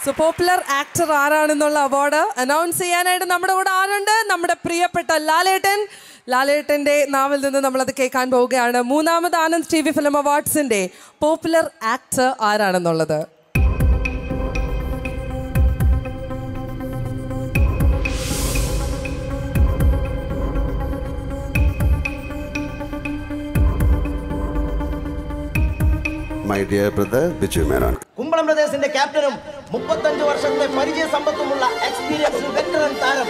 So popular actor ആരാണെന്നുള്ള award announce ചെയ്യാനായിട്ട് നമ്മുടെ കൂടെ ആരുണ്ട് നമ്മുടെ പ്രിയപ്പെട്ട ലാലേട്ടൻ ലാലേട്ടന്റെ നാവിൽ നിന്ന് നമ്മളത് കേൾക്കാൻ പോവുകയാണ് മൂന്നാമത് ആനന്ദ് ടി വി ഫിലിം അവാർഡ്സിന്റെ പോപ്പുലർ ആക്ടർ ആരാണെന്നുള്ളത് my dear brother Biju Menon Kumbalam ബ്രദേഴ്സിന്റെ ക്യാപ്റ്റനും മുപ്പത്തഞ്ച് വർഷത്തെ പരിചയ സമ്പത്തുമുള്ള എക്സ്പീരിയൻസ് വെറ്ററൻ താരം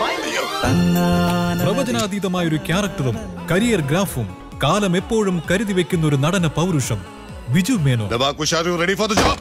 പ്രവചനാതീതമായ ഒരു ക്യാരക്ടറും കരിയർ ഗ്രാഫും കാലം എപ്പോഴും കരുതി വെക്കുന്ന ഒരു നടന പൗരുഷം Biju മേനോ ready for the job?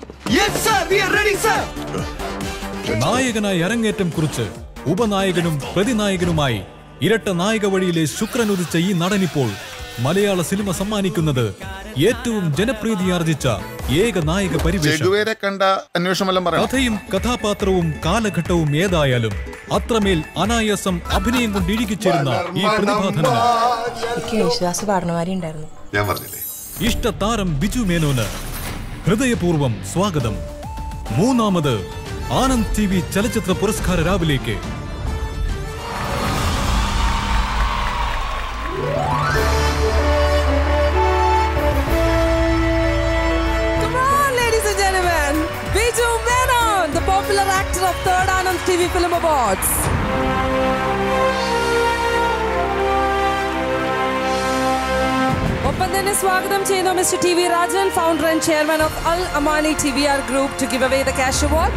നായകനായി അരങ്ങേറ്റം കുറിച്ച് ഉപനായകനും പ്രതിനായകനുമായി ഇരട്ട നായക വഴിയിലെ ശുക്രനുദിച്ച ഈ നടനിപ്പോൾ മലയാള സിനിമ സമ്മാനിക്കുന്നത് ഏറ്റവും ജനപ്രീതിയാർജിച്ച ഏക നായക പരിവേഷം ചെഗുവേരെ കണ്ട അന്വേഷണമെല്ലാം പറയാം കഥയും കഥാപാത്രവും കാലഘട്ടവും ഏതായാലും അത്രമേൽ അനായാസം അഭിനയം കൊണ്ട് ഇഴുകിച്ചേരുന്ന ഈ പ്രതിഭാധനന് എനിക്ക് യേശുദാസ് പാടണമാരി ഉണ്ടായിരുന്നു ഞാൻ പറഞ്ഞില്ലേ ഇഷ്ടതാരം ബിജു മേനോന് ഹൃദയപൂർവം സ്വാഗതം മൂന്നാമത് ആനന്ദ് ടി വി ചലച്ചിത്ര പുരസ്കാര രാവിലേക്ക് Come on, ladies and gentlemen. Biju Menon, the popular actor of Third Anand TV Film Awards. ഒപ്പം തന്നെ സ്വാഗതം ചെയ്യുന്നു mister T V Rajan founder and chairman of Al Amani T V R group to give away the cash award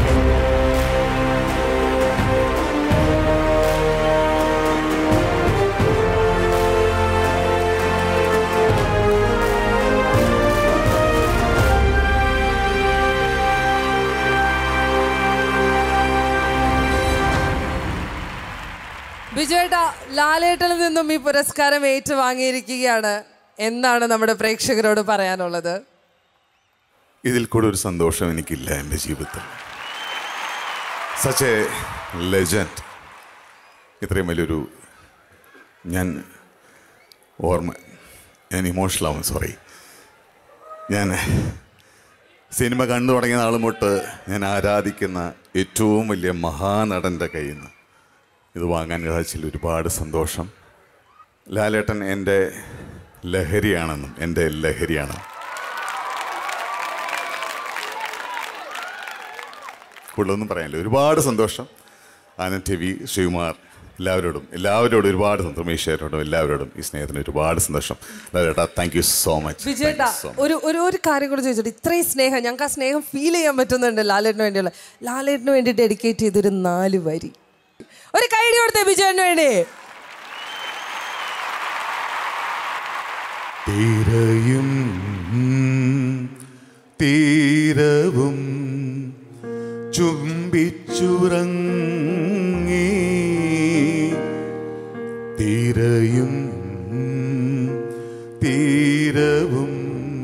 ബിജുവേട്ട ലാലേട്ടനിൽ നിന്നും ഈ പുരസ്കാരം ഏറ്റുവാങ്ങിയിരിക്കുകയാണ് എന്താണ് നമ്മുടെ പ്രേക്ഷകരോട് പറയാനുള്ളത് ഇതിൽ കൂടെ ഒരു സന്തോഷം എനിക്കില്ല എൻ്റെ ജീവിതത്തിൽ സച്ച് എ ലെജൻഡ് ഇത്രയും വലിയൊരു ഞാൻ ഓർമ്മ ഞാൻ ഇമോഷണൽ ആവും സോറി ഞാൻ സിനിമ കണ്ടു തുടങ്ങിയ നാൾ തൊട്ട് ഞാൻ ആരാധിക്കുന്ന ഏറ്റവും വലിയ മഹാനടൻ്റെ കയ്യിൽ നിന്ന് ഇത് വാങ്ങാൻ സാധിച്ചതിൽ ഒരുപാട് സന്തോഷം ലാലേട്ടൻ എൻ്റെ ലഹരിയാണെന്നും എൻ്റെ ലഹരിയാണെന്നും കൂടുതലൊന്നും പറയാനില്ല ഒരുപാട് സന്തോഷം ആനന്ദ് ടി വി ശ്രീകുമാർ എല്ലാവരോടും എല്ലാവരോടും ഒരുപാട് സന്തോഷം രമേശേരോടും എല്ലാവരോടും ഈ സ്നേഹത്തിന് ഒരുപാട് സന്തോഷം ലാലേട്ടാ താങ്ക് യു സോ മച്ച് വിജയേട്ടാ ഒരു ഒരു ഒരു കാര്യം കൂടെ ചോദിച്ചിട്ട് ഇത്രയും സ്നേഹം ഞങ്ങൾക്ക് ആ സ്നേഹം ഫീൽ ചെയ്യാൻ പറ്റുന്നുണ്ട് ലാലേട്ടിന് വേണ്ടിയുള്ള ലാലേട്ടിന് വേണ്ടി ഡെഡിക്കേറ്റ് ചെയ്തൊരു നാല് വരി ഒരു കൈഡി കൊടുത്തേ വിജയന് വേണ്ടി തീരയും തീരവും ചുംബിച്ചുറങ്ങി തീരയും തീരവും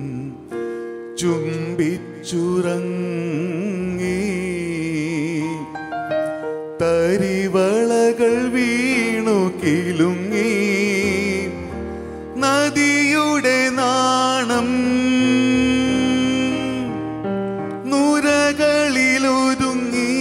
ചുംബിച്ചുറങ്ങി തരിവളകൾ വീണു കിലുങ്ങി നദിയുടെ നാണം നുരകളിലൊതുങ്ങി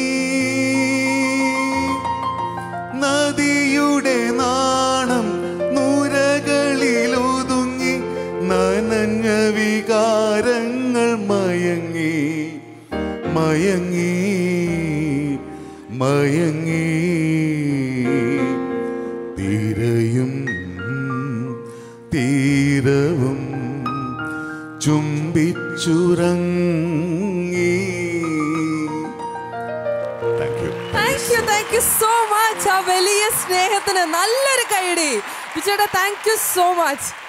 നദിയുടെ നാണം നുരകളിലൊതുങ്ങി നനഞ്ഞ വികാരങ്ങൾ മയങ്ങി മയങ്ങി മയങ്ങി തീരയും തീരവും ചുംബിച്ചുറങ്ങി thank you thank you thank you so much ആ വലിയ സ്നേഹത്തിന് നല്ലൊരു കൈഡി വിജയേട്ടാ താങ്ക് യു സോ മച്ച്